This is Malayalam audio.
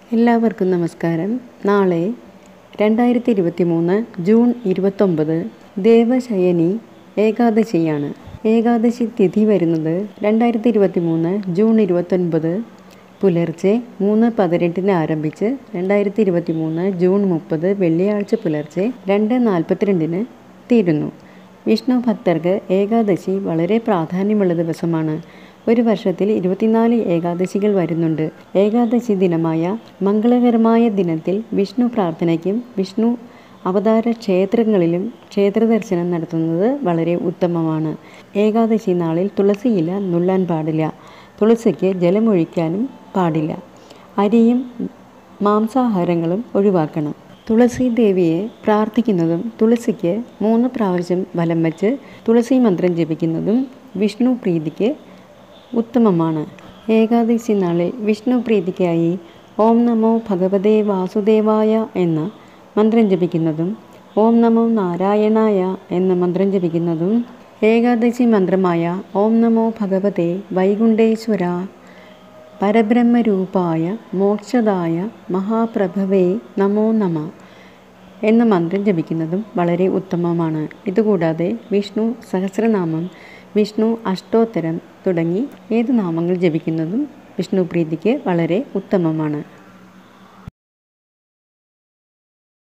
എല്ലാവർക്കും നമസ്കാരം നാളെ രണ്ടായിരത്തി ഇരുപത്തി മൂന്ന് ജൂൺ ഇരുപത്തൊമ്പത് ദേവശയനി ഏകാദശിയാണ് ഏകാദശി തിഥി വരുന്നത് രണ്ടായിരത്തി ഇരുപത്തി മൂന്ന് ജൂൺ ഇരുപത്തൊൻപത് പുലർച്ചെ മൂന്ന് പതിനെട്ടിന് ആരംഭിച്ച് രണ്ടായിരത്തി ഇരുപത്തി മൂന്ന് ജൂൺ മുപ്പത് വെള്ളിയാഴ്ച പുലർച്ചെ രണ്ട് നാൽപ്പത്തിരണ്ടിന് തീരുന്നു വിഷ്ണു ഭക്തർക്ക് ഏകാദശി വളരെ പ്രാധാന്യമുള്ള ദിവസമാണ് ഒരു വർഷത്തിൽ ഇരുപത്തിനാല് ഏകാദശികൾ വരുന്നുണ്ട് ഏകാദശി ദിനമായ മംഗളകരമായ ദിനത്തിൽ വിഷ്ണു പ്രാർത്ഥനയ്ക്കും വിഷ്ണു അവതാര ക്ഷേത്രങ്ങളിലും ക്ഷേത്ര ദർശനം നടത്തുന്നത് വളരെ ഉത്തമമാണ് ഏകാദശി നാളിൽ തുളസിയില നുള്ളാൻ പാടില്ല തുളസിക്ക് ജലമൊഴിക്കാനും പാടില്ല അരിയും മാംസാഹാരങ്ങളും ഒഴിവാക്കണം തുളസി ദേവിയെ പ്രാർത്ഥിക്കുന്നതും തുളസിക്ക് മൂന്ന് പ്രാവശ്യം വലം വച്ച് തുളസി മന്ത്രം ജപിക്കുന്നതും വിഷ്ണു പ്രീതിക്ക് ഉത്തമമാണ് ഏകാദശി നാളിൽ വിഷ്ണു പ്രീതിക്കായി ഓം നമോ ഭഗവതേ വാസുദേവായ എന്ന മന്ത്രം ജപിക്കുന്നതും ഓം നമോ നാരായണായ എന്ന മന്ത്രം ജപിക്കുന്നതും ഏകാദശി മന്ത്രമായ ഓം നമോ ഭഗവതേ വൈകുണ്ഠേശ്വര പരബ്രഹ്മരൂപായ മോക്ഷദായ മഹാപ്രഭവേ നമോ നമ എന്ന മന്ത്രം ജപിക്കുന്നതും വളരെ ഉത്തമമാണ് ഇതുകൂടാതെ വിഷ്ണു സഹസ്രനാമം വിഷ്ണു അഷ്ടോത്തരം തുടങ്ങി ഏത് നാമങ്ങൾ ജപിക്കുന്നതും വിഷ്ണു പ്രീതിക്ക് വളരെ ഉത്തമമാണ്